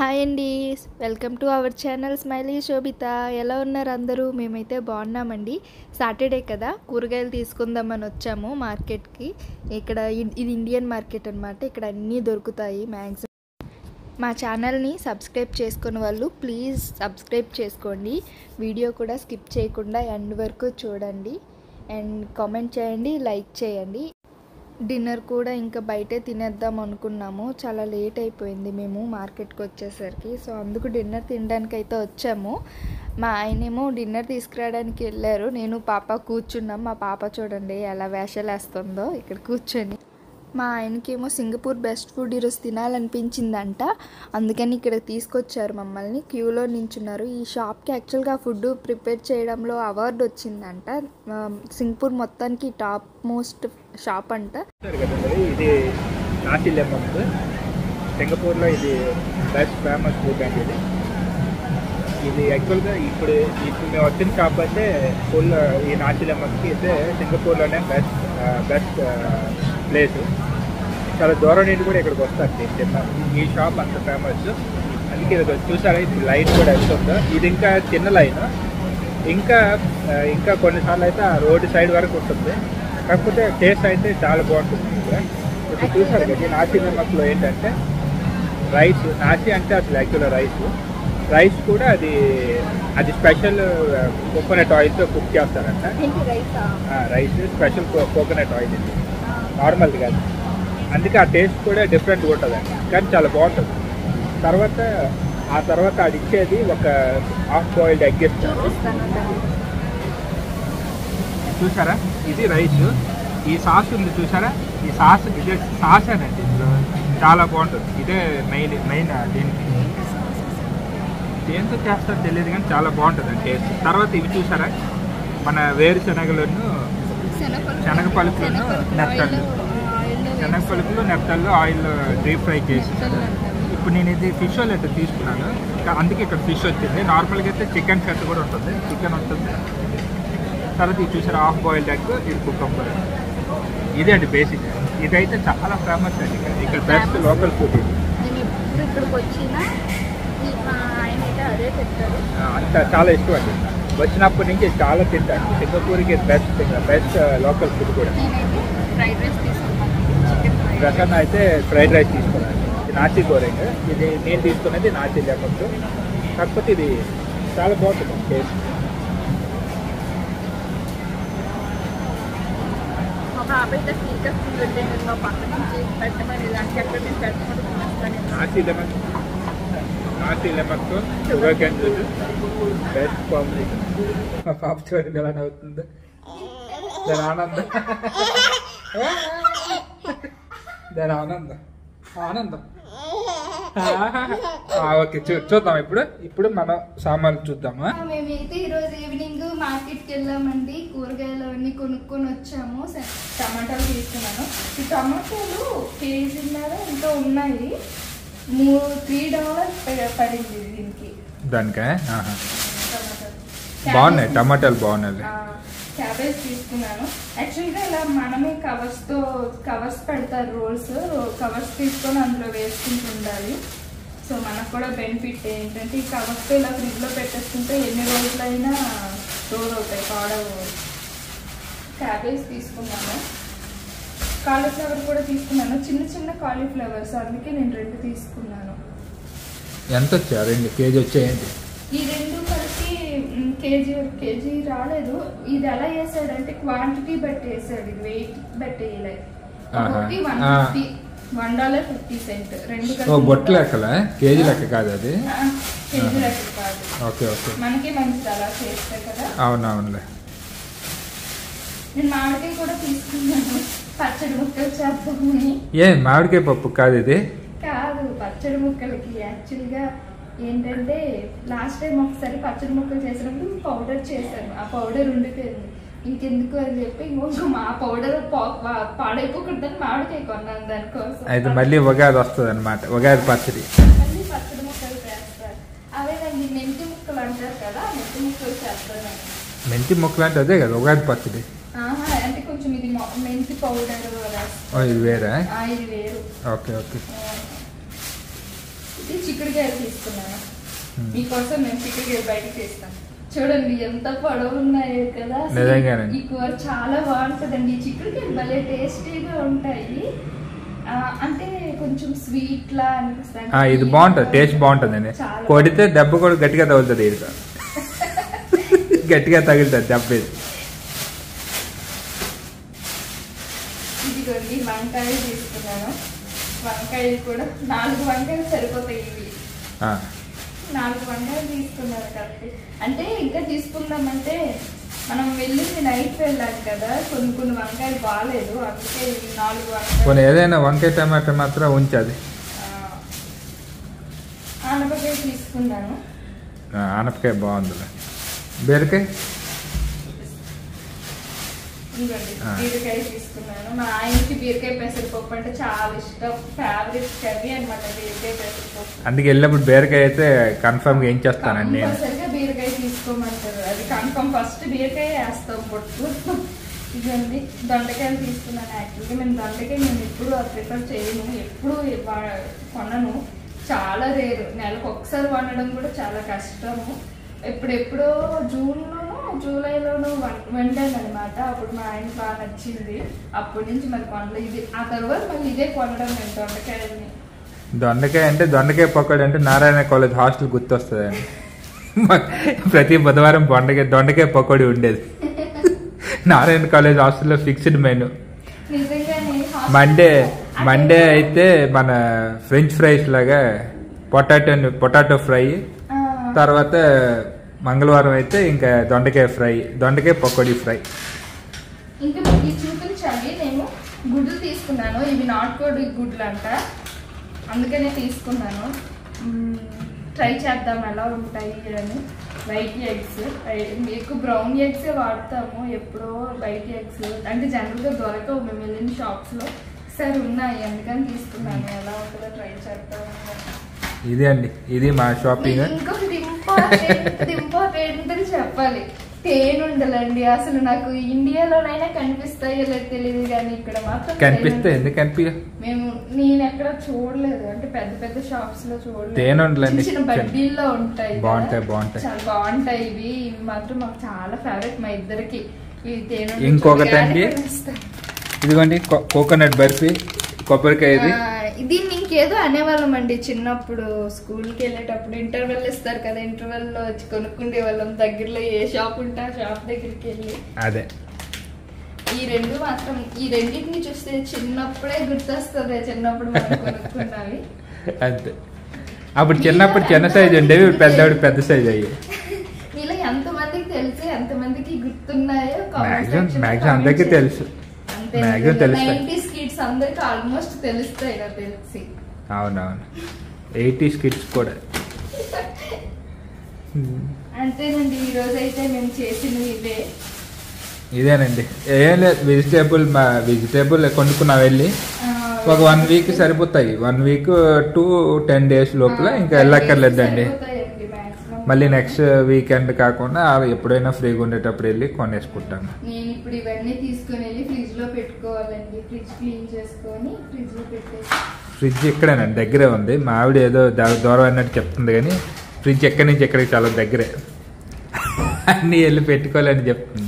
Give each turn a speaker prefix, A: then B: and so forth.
A: Hi అండి welcome to our channel smiley Shobhita ఎలా ఉన్నారు అందరూ మేమైతే బాగున్నామండి సాటర్డే కదా కూరగాయలు తీసుకుందామని వచ్చాము మార్కెట్కి ఇక్కడ ఇ- ఇది ఇండియన్ మార్కెట్ అనమాట ఇక్కడ అన్నీ దొరుకుతాయి మ్యాక్సిమం మా ఛానల్ని సబ్స్క్రైబ్ చేసుకున్న వాళ్ళు ప్లీజ్ సబ్స్క్రైబ్ చేసుకోండి వీడియో కూడా స్కిప్ చేయకుండా ఎండ్ వరకు చూడండి అండ్ కామెంట్ చేయండి లైక్ చేయండి డిన్నర్ కూడా ఇంకా బయటే తినేద్దాం అనుకున్నాము చాలా లేట్ అయిపోయింది మేము మార్కెట్కి వచ్చేసరికి సో అందుకు డిన్నర్ తినడానికి అయితే వచ్చాము మా ఆయనేమో డిన్నర్ తీసుకురావడానికి వెళ్ళారు నేను పాప కూర్చున్నాం మా పాప చూడండి ఎలా వేషాలు వేస్తుందో ఇక్కడ కూర్చొని మా ఆయనకేమో సింగపూర్ బెస్ట్ ఫుడ్ ఈరోజు తినాలనిపించిందంట అందుకని ఇక్కడ తీసుకొచ్చారు మమ్మల్ని క్యూలో నించున్నారు ఈ షాప్కి యాక్చువల్గా ఫుడ్ ప్రిపేర్ చేయడంలో అవార్డు వచ్చిందంట ఆ, సింగపూర్ మొత్తానికి టాప్ మోస్ట్ షాప్ అంట
B: చూస్తారు కదా మరి ఇది నాసి లెమన్స్ సింగపూర్లో ఇది బెస్ట్ ఫేమస్ ఫుడ్ అండి ఇది ఇది యాక్చువల్గా ఇప్పుడు ఇప్పుడు మేము వచ్చిన షాప్ అయితే ఫుల్ ఈ నాసి లెమన్స్కి అయితే సింగపూర్లోనే బెస్ట్ బెస్ట్ ప్లేస్ చాలా దూరం నుండి కూడా ఇక్కడికి వస్తారు నేను తిన్నాను ఈ షాప్ అంత ఫేమస్ అందుకే ఇది చూసారా ఇది లైన్ కూడా ఎంత ఉందో ఇది ఇంకా చిన్న లైన్ ఇంకా ఆ, ఇంకా కొన్నిసార్లు అయితే ఆ రోడ్డు సైడ్ వరకు ఉంటుంది కాకపోతే టేస్ట్ అయితే చాలా బాగుంటుంది ఇక్కడ ఇప్పుడు చూసారు కదా ఈ నాసి నమ్మకంలో ఏంటంటే రైస్ నాసి అంటే అసలు యాక్చువల్ రైస్ రైస్ కూడా అది అది స్పెషల్ కోకోనట్ ఆయిల్తో కుక్ చేస్తారంట రైస్ స్పెషల్ కోకోనట్ ఆయిల్ ఇది నార్మల్ది కాదు అందుకే ఆ టేస్ట్ కూడా డిఫరెంట్గా ఉంటుంది కానీ చాలా బాగుంటుంది తర్వాత ఆ తర్వాత అది ఇచ్చేది ఒక హాఫ్ బాయిల్డ్ ఎగ్ ఇస్తారు చూసారా ఇది రైస్ ఈ సాస్ ఉంది చూసారా ఈ సాస్ ఇదే సాస్ అనేది ఇందులో చాలా బాగుంటుంది ఇదే మెయిన్ మెయిన్ దీనికి దేంతో చేస్తారో తెలియదు కానీ చాలా బాగుంటుంది టేస్ట్ తర్వాత ఇవి చూసారా మన వేరుశనగలను శనగ పలుకులను నెత్తళ్ళు శనగ పలుకులు నెత్తళ్ళు ఆయిల్ డీప్ ఫ్రై చేసి ఇప్పుడు నేను ఇది ఫిష్ అయితే తీసుకున్నాను ఇంకా అందుకే ఇక్కడ ఫిష్ వచ్చింది నార్మల్గా అయితే చికెన్ సెట్ కూడా ఉంటుంది చికెన్ ఉంటుంది తర్వాత ఇది చూసారా హాఫ్ బాయిల్డ్ ఎగ్ ఇది కుక్కర్ ఇదే అండి బేసిక్ ఇదైతే చాలా ఫేమస్ అండి ఇక్కడ ఇక్కడ బెస్ట్ లోకల్ ఫుడ్ ఇది
A: నేను ఎప్పుడు ఇక్కడికి వచ్చినా ఈ మా ఆయన అయితే అదే చెప్తారు
B: ఆ, అంత చాలా ఇష్టం అండి వచ్చినప్పటి నుంచి చాలా తింటాను సింగపూర్కి బెస్ట్ బెస్ట్ లోకల్ ఫుడ్ కూడా
A: నేనైతే ఫ్రైడ్ రైస్ తీసుకున్నాను చికెన్ ఫ్రైడ్
B: ప్రసన్న అయితే ఫ్రైడ్ రైస్ తీసుకున్నాను ఇది నాచి గోరెంగ్ ఇది నేను తీసుకున్నది నాచి లెమన్స్ కాకపోతే ఇది చాలా బాగుంటుంది టేస్ట్
A: మా పాప అయితే స్పీకర్ ఫుల్ పెట్టాను మా పక్క నుంచి పెట్టమని ఇలాంటి ఎక్కడ నుంచి పెట్టమని పిలుస్తాను
B: నాచి లెమన్ నాచి లెమన్తో sugar cane juice best combination మా పాప చూడండి ఎలా నవ్వుతుందో దాని ఆనందం దాని ఆనందం ఆనందం ఆ, ఓకే చూ చూద్దాం ఇప్పుడు ఇప్పుడు మనం సామాన్లు చూద్దామా
A: మేమైతే ఈరోజు ఈవినింగ్ మార్కెట్కి వెళ్ళామండి కూరగాయలు అన్నీ కొనుక్కొని వచ్చాము స- టమాటాలు తీసుకున్నాను ఈ టమాటాలు కేజీన్నర ఎంతో ఉన్నాయి మూడు త్రీ డాలర్స్ పడింది దీనికి
B: దానికా ఆహా.
A: టమాటాలు
B: బాగున్నాయి
A: క్యాబేజ్
B: టమాటాలు బాగున్నాయి
A: ఆ, క్యాబేజ్ తీసుకున్నాను యాక్చువల్గా ఇలా మనమే కవర్స్తో కవర్స్ పెడతారు రోల్స్ కవర్స్ తీసుకొని అందులో వేసుకుంటూ ఉండాలి సో మనకు కూడా బెనిఫిట్ ఏంటంటే ఈ కవర్స్తో ఇలా ఫ్రిడ్జ్లో పెట్టేసుకుంటే ఎన్ని రోజులైనా స్టోర్ అవుతాయి పాడవు క్యాబేజ్ తీసుకున్నాను కాలీఫ్లవర్ కూడా తీసుకున్నాను చిన్న చిన్న కాలీఫ్లవర్స్ అందుకే నేను రెండు తీసుకున్నాను
B: ఎంత వచ్చా రెండు కేజీ వచ్చాయండి
A: ఈ రెండు కలిపి మ్, కేజీ కేజీ రాలేదు ఇది ఎలా వేసాడంటే క్వాంటిటీ బట్టి వేసాడు ఇది వెయిట్ బట్టి వేయలే
B: ఆహా.
A: ఒకటి వన్
B: ఆ.
A: Fifty one dollar fifty cent రెండు
B: ఓ
A: కలిపి
B: బొట్టు లెక్కలా కేజీ లెక్క కాదు అది
A: ఆ, కేజీ లెక్క కాదు
B: ఓకే ఓకే
A: మనకి మంచిది అలా చేస్తే కదా
B: అవునవునులే
A: నేను మామిడికాయ కూడా తీసుకున్నాను పచ్చడి ముక్కలు చేద్దామని
B: ఏ మామిడికాయ పప్పు కాదు ఇది
A: కాదు పచ్చడి ముక్కలకి యాక్చువల్గా ఏంటంటే లాస్ట్ టైం ఒకసారి పచ్చడి ముక్కలు చేసినప్పుడు పౌడర్ చేశాను ఆ పౌడర్ ఉండిపోయింది ఇంకెందుకు అని చెప్పి ఇంకొక మా పౌడర్ పాడైపోకూడదని మామిడికాయ కొన్నాను దానికోసం
B: అయితే మళ్ళీ ఉగాది వస్తుంది అనమాట ఉగాది పచ్చడి
A: మళ్ళీ పచ్చడి ముక్కలు చేస్తారు అవేనండి మెంతి ముక్కలు అంటారు కదా మెంతి ముక్కలు చేస్తాను
B: మెంతి ముక్కలు అంటే అదే కదా ఉగాది పచ్చడి
A: ఆహా అంటే కొంచెం ఇది మొ- మెంతి పౌడర్
B: ఓ ఇది వేరే
A: ఇది వేరు
B: ఓకే ఓకే
A: ఆ, ఇది వచ్చి చిక్కుడుకాయలు తీసుకున్నాను
B: Hmm.
A: మీకోసం నేను చిక్కుడుకాయలు బయటకు తీస్తాను చూడండి ఎంత పొడవు ఉన్నాయో కదా అసలు
B: నిజంగానండి.
A: ఈ కూర చాలా బాగుంటుందండి ఈ చిక్కుడుకాయలు భలే టేస్టీగా ఉంటాయి ఆ, అంటే కొంచెం స్వీట్ లా అనిపిస్తాయి
B: ఆ, ఇది బాగుంటుంది టేస్ట్ బాగుంటుందండి
A: చాలా
B: కొడితే దెబ్బ కూడా గట్టిగా తగులుతుంది ఇది గట్టిగా తగులుతుంది దెబ్బ ఇది
A: ఇదిగోండి వంకాయలు తీసుకున్నాను వంకాయలు కూడా నాలుగు వంకాయలు సరిపోతాయి ఇవి
B: ఆ,
A: నాలుగు వంకాయలు తీసుకున్నారు కాబట్టి అంటే ఇంకా తీసుకుందామంటే మనం వెళ్ళింది నైట్ వెళ్ళాం కదా కొన్ని కొన్ని వంకాయలు బాగాలేదు అందుకే ఇవి నాలుగు
B: కొన్ని
A: వంకాయలు
B: ఏదైనా వంకాయ టమాటా మాత్రం ఉంచది
A: ఆ, ఆనపకాయ తీసుకున్నాను
B: ఆ, ఆనపకాయ బాగుంది బీరకాయ
A: ఇదిగోండి
B: ఆ.
A: బీరకాయ తీసుకున్నాను మా ఆయనకి బీరకాయ పెసరపప్పు అంటే చాలా ఇష్టం ఫేవరెట్ కర్రీ అనమాట బీరకాయ పెసరపప్పు
B: అందుకే వెళ్ళినప్పుడు బీరకాయ అయితే కన్ఫర్మ్గా ఏం చేస్తానండి నేను
A: కంపల్సరిగా బీరకాయ తీసుకోమంటారు అది కన్ఫర్మ్ ఫస్ట్ బీరకాయ వేస్తాం పొట్టు ఇదండి దొండకాయలు తీసుకున్నాను యాక్చువల్గా నేను దొండకాయ నేను ఎప్పుడు ప్రిఫర్ చేయను ఎప్పుడు వా- కొనను చాలా రేరు నెలకు ఒకసారి వండడం కూడా చాలా కష్టము ఎప్పుడెప్పుడో జూన్లోనో జూలైలోనో వం- వండాను అనమాట అప్పుడు మా ఆయన బాగా నచ్చింది అప్పటి నుంచి మరి కొనలేదు ఇది ఆ తర్వాత మళ్ళీ ఇదే కొనడం నేను దొండకాయల్ని
B: దొండకాయ అంటే దొండకాయ పకోడీ అంటే నారాయణ కాలేజ్ హాస్టల్ గుర్తొస్తుందండి మాకు ప్రతి బుధవారం బొండకాయ దొండకాయ పకోడీ ఉండేది నారాయణ కాలేజ్ హాస్టల్లో ఫిక్స్డ్ మెనూ
A: నిజంగానే
B: మండే
A: హాస్టల్లో-
B: మండే అయితే మన ఫ్రెంచ్ ఫ్రైస్ లాగా పొటాటో పొటాటో ఫ్రై
A: ఆ,
B: తర్వాత మంగళవారం అయితే ఇంకా దొండకాయ ఫ్రై దొండకాయ పకోడీ ఫ్రై
A: ఇంకా మీకు ఇది చూపించాలి నేను గుడ్లు తీసుకున్నాను ఇవి నాటుకోడి గుడ్లు అంట అందుకనే తీసుకున్నాను మ్మ్, ట్రై చేద్దాం ఎలా ఉంటాయి అని వైట్ ఎగ్స్ ఎక్కువ బ్రౌన్ ఎగ్సే వాడతాము ఎప్పుడో వైట్ ఎగ్స్ అంటే జనరల్గా దొరకవు మేము వెళ్ళిన షాప్స్లో సరే ఉన్నాయి అందుకని తీసుకున్నాను ఎలా ఉంటుందో ట్రై చేద్దాం
B: ఇదే అండి ఇది మా షాపింగ్
A: మీకు ఇంకొకటి ఇంపార్టెంట్ ఇంపార్టెంట్ అని చెప్పాలి తేనుండలండి అసలు నాకు ఇండియాలోనైనా కనిపిస్తాయో లేదో తెలియదు కానీ ఇక్కడ మాత్రం
B: కనిపిస్తే
A: తేనుండలు.
B: ఎందుకు కనిపి
A: మేము నేను ఎక్కడ చూడలేదు అంటే పెద్ద పెద్ద షాప్స్ లో చూడలేదు
B: తేనుండలండి.
A: చిన్న చిన్న బడ్డీల్లో ఉంటాయి కదా.
B: బాగుంటాయి, బాగుంటాయి.
A: చాలా బాగుంటాయి ఇవి ఇవి మాత్రం మాకు చాలా ఫేవరెట్ మా ఇద్దరికి ఇవి తేనుండలు
B: ఇంకొకటి
A: చూడగానే
B: అండి.
A: కనిపిస్తాయి.
B: ఇదిగోండి కో- కోకోనట్ బర్ఫీ కొబ్బరికాయ ఇది
A: ఆ, దీన్ని ఇంకేదో అనేవాళ్ళం అండి చిన్నప్పుడు స్కూల్కి వెళ్ళేటప్పుడు ఇంటర్వెల్ ఇస్తారు కదా ఇంటర్వెల్ లో వచ్చి కొనుక్కుండే వాళ్ళం దగ్గరలో ఏ షాప్ ఉంటే ఆ షాప్ దగ్గరికి వెళ్ళి
B: అదే
A: ఈ రెండు మాత్రం ఈ రెండింటిని చూస్తే చిన్నప్పుడే గుర్తొస్తుంది చిన్నప్పుడు మనం కొనుక్కున్నవి
B: అంతే అప్పుడు చిన్నప్పుడు చిన్న సైజు ఉండేవి ఇప్పుడు పెద్దవాడు పెద్ద సైజు అయ్యాయి
A: ఇలా ఎంతమందికి తెలుసు ఎంతమందికి గుర్తున్నాయో
B: Maximum- maximum అందరికీ తెలుసు. Maximum తెలుస్తాయి.
A: నైన్టీస్ కిడ్స్ అందరికి ఆల్మోస్ట్ తెలుస్తాయి నాకు తెలిసి
B: అవునవును ఎయిటీస్ కిడ్స్ కూడా
A: అంతేనండి ఈ రోజు అయితే మేము చేసినవి ఇవే
B: ఇదేనండి ఏం లేదు వెజిటేబుల్ మా వెజిటేబుల్ కొనుక్కున్నా వెళ్ళి
A: ఆ,
B: ఒక వన్ వీక్ సరిపోతాయి one week to ten days లోపల ఇంకా వెళ్ళక్కర్లేదండి
A: సరిపోతాయండి maximum.
B: మళ్ళీ నెక్స్ట్ వీకెండ్ కాకుండా ఆ ఎప్పుడైనా ఫ్రీగా ఉండేటప్పుడు వెళ్ళి కొనేసుకుంటాను
A: నేను ఇప్పుడు ఇవన్నీ తీసుకొని వెళ్ళి ఫ్రిడ్జ్ లో పెట్టుకోవాలండి ఫ్రిడ్జ్ క్లీన్ చేసుకొని ఫ్రిడ్జ్ లో పెట్టేసి
B: ఫ్రిడ్జ్ ఇక్కడేనండి దగ్గరే ఉంది మా ఆవిడ ఏదో దా- దూరం అన్నట్టు చెప్తుంది కానీ ఫ్రిడ్జ్ ఎక్కడి నుంచి ఎక్కడికి చాలా దగ్గరే అన్నీ వెళ్ళి పెట్టుకోవాలని చెప్తుంది